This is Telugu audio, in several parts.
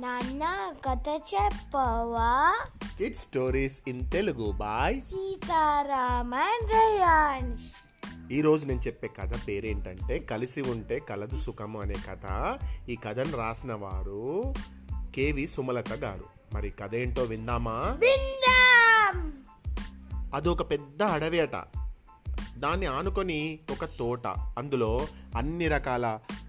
నాన్న కథ చెప్పవా kid stories in Telugu by Sitaraman రయాన్స్ ఈ రోజు నేను చెప్పే కథ పేరేంటంటే కలిసి ఉంటే కలదు సుఖము అనే కథ ఈ కథను రాసిన వారు కేవి సుమలత గారు మరి కథ ఏంటో విందామా బిందాం అదొక పెద్ద అడవి అట దాన్ని ఆనుకొని ఒక తోట అందులో అన్ని రకాల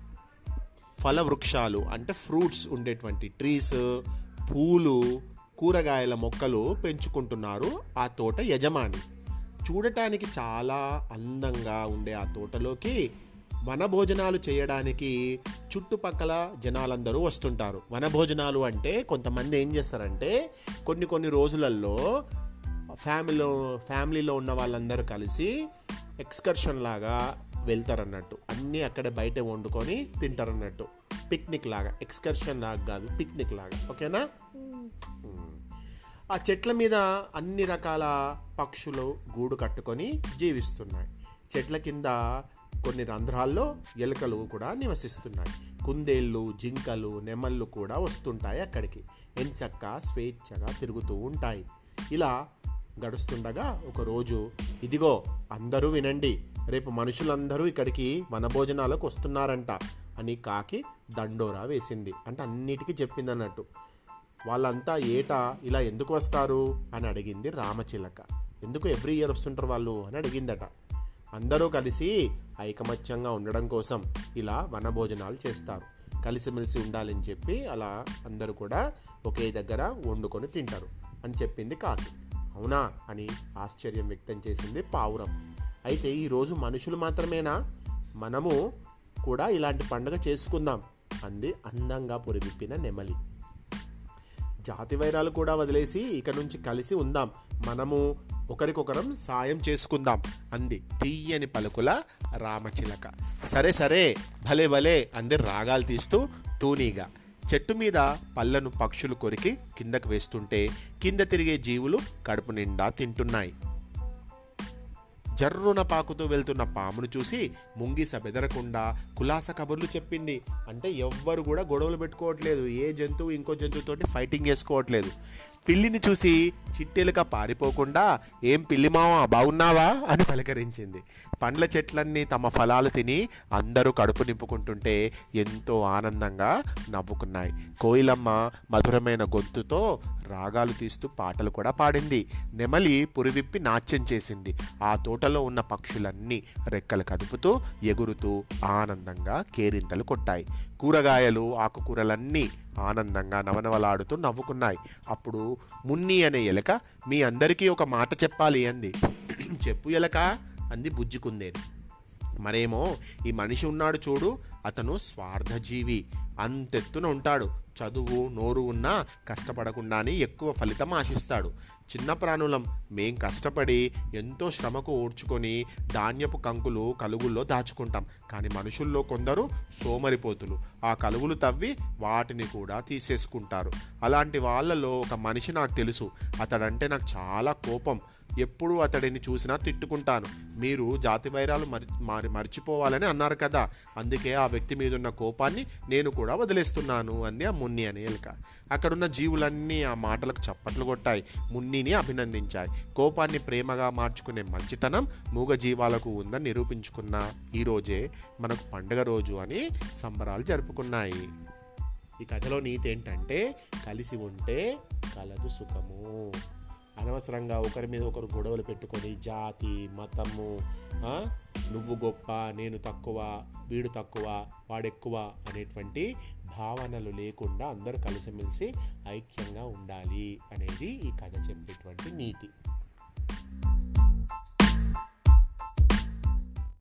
ఫల వృక్షాలు అంటే ఫ్రూట్స్ ఉండేటువంటి ట్రీస్ పూలు కూరగాయల మొక్కలు పెంచుకుంటున్నారు ఆ తోట యజమాని చూడటానికి చాలా అందంగా ఉండే ఆ తోటలోకి వనభోజనాలు చేయడానికి చుట్టుపక్కల జనాలందరూ వస్తుంటారు వనభోజనాలు అంటే కొంతమంది ఏం చేస్తారంటే కొన్ని కొన్ని రోజులలో ఫ్యామిలీలో ఫ్యామిలీలో ఉన్న వాళ్ళందరూ కలిసి ఎక్స్కర్షన్ లాగా వెళ్తారన్నట్టు అన్నీ అక్కడే బయట వండుకొని తింటారన్నట్టు పిక్నిక్ లాగా ఎక్స్కర్షన్ లాగా కాదు పిక్నిక్ లాగా ఓకేనా మ్మ్. ఆ చెట్ల మీద అన్ని రకాల పక్షులు గూడు కట్టుకొని జీవిస్తున్నాయి చెట్ల కింద కొన్ని రంధ్రాల్లో ఎలుకలు కూడా నివసిస్తున్నాయి కుందేళ్ళు జింకలు నెమళ్ళు కూడా వస్తుంటాయి అక్కడికి ఎంచక్క స్వేచ్ఛగా తిరుగుతూ ఉంటాయి ఇలా గడుస్తుండగా ఒకరోజు ఇదిగో అందరూ వినండి రేపు మనుషులందరూ ఇక్కడికి వనభోజనాలకు వస్తున్నారంట అని కాకి దండోరా వేసింది అంటే అన్నిటికీ చెప్పింది అన్నట్టు వాళ్ళంతా ఏటా ఇలా ఎందుకు వస్తారు అని అడిగింది రామచిలక ఎందుకు ఎవ్రీ ఇయర్ వస్తుంటారు వాళ్ళు అని అడిగిందట అందరూ కలిసి ఐకమత్యంగా ఉండడం కోసం ఇలా వనభోజనాలు చేస్తారు కలిసిమెలిసి ఉండాలని చెప్పి అలా అందరూ కూడా ఒకే దగ్గర వండుకొని తింటారు అని చెప్పింది కాకి అవునా అని ఆశ్చర్యం వ్యక్తం చేసింది పావురం అయితే ఈరోజు మనుషులు మాత్రమేనా మనము కూడా ఇలాంటి పండుగ చేసుకుందాం అంది అందంగా పురివిప్పిన నెమలి జాతి వైరాలు కూడా వదిలేసి ఇక నుంచి కలిసి ఉందాం మనము ఒకరికొకరం సాయం చేసుకుందాం అంది తీయని పలుకుల రామచిలక సరే సరే భలే భలే అంది రాగాలు తీస్తూ తూనీగా చెట్టు మీద పళ్ళను పక్షులు కొరికి కిందకు వేస్తుంటే కింద తిరిగే జీవులు కడుపు నిండా తింటున్నాయి జర్రున పాకుతూ వెళ్తున్న పామును చూసి ముంగిస బెదరకుండా కులాస కబుర్లు చెప్పింది అంటే ఎవ్వరు కూడా గొడవలు పెట్టుకోవట్లేదు ఏ జంతువు ఇంకో జంతువుతోటి ఫైటింగ్ చేసుకోవట్లేదు పిల్లిని చూసి చిట్టెలుక పారిపోకుండా ఏం పిల్లి మావా బాగున్నావా అని పలకరించింది పండ్ల చెట్లన్నీ తమ ఫలాలు తిని అందరూ కడుపు నింపుకుంటుంటే ఎంతో ఆనందంగా నవ్వుకున్నాయి కోయిలమ్మ మధురమైన గొంతుతో రాగాలు తీస్తూ పాటలు కూడా పాడింది నెమలి పురివిప్పి నాట్యం చేసింది ఆ తోటలో ఉన్న పక్షులన్నీ రెక్కలు కదుపుతూ ఎగురుతూ ఆనందంగా కేరింతలు కొట్టాయి కూరగాయలు ఆకుకూరలన్నీ ఆనందంగా నవనవలాడుతూ నవ్వుకున్నాయి అప్పుడు మున్ని అనే ఎలక మీ అందరికీ ఒక మాట చెప్పాలి అంది చెప్పు ఎలక అంది బుజ్జికుందేను మరేమో ఈ మనిషి ఉన్నాడు చూడు అతను స్వార్థజీవి అంతెత్తున ఉంటాడు చదువు నోరు ఉన్నా కష్టపడకుండానే ఎక్కువ ఫలితం ఆశిస్తాడు చిన్న ప్రాణులం మేం కష్టపడి ఎంతో శ్రమకు ఓడ్చుకొని ధాన్యపు కంకులు కలుగుల్లో దాచుకుంటాం కానీ మనుషుల్లో కొందరు సోమరిపోతులు ఆ కలుగులు తవ్వి వాటిని కూడా తీసేసుకుంటారు అలాంటి వాళ్ళలో ఒక మనిషి నాకు తెలుసు అతడంటే నాకు చాలా కోపం ఎప్పుడు అతడిని చూసినా తిట్టుకుంటాను మీరు జాతి వైరాలు మరి మారి మర్చిపోవాలని అన్నారు కదా అందుకే ఆ వ్యక్తి మీద ఉన్న కోపాన్ని నేను కూడా వదిలేస్తున్నాను అంది ఆ మున్ని అనే ఎలుక అక్కడున్న జీవులన్నీ ఆ మాటలకు చప్పట్లు కొట్టాయి మున్నిని అభినందించాయి కోపాన్ని ప్రేమగా మార్చుకునే మంచితనం మూగ జీవాలకు ఉందని నిరూపించుకున్న ఈ రోజే మనకు పండుగ రోజు అని సంబరాలు జరుపుకున్నాయి ఈ కథలో నీతి ఏంటంటే కలిసి ఉంటే కలదు సుఖము అనవసరంగా ఒకరి మీద ఒకరు గొడవలు పెట్టుకొని జాతి మతము ఆ, నువ్వు గొప్ప నేను తక్కువ వీడు తక్కువ వాడెక్కువ అనేటువంటి భావనలు లేకుండా అందరూ కలిసిమెలిసి ఐక్యంగా ఉండాలి అనేది ఈ కథ చెప్పేటువంటి నీతి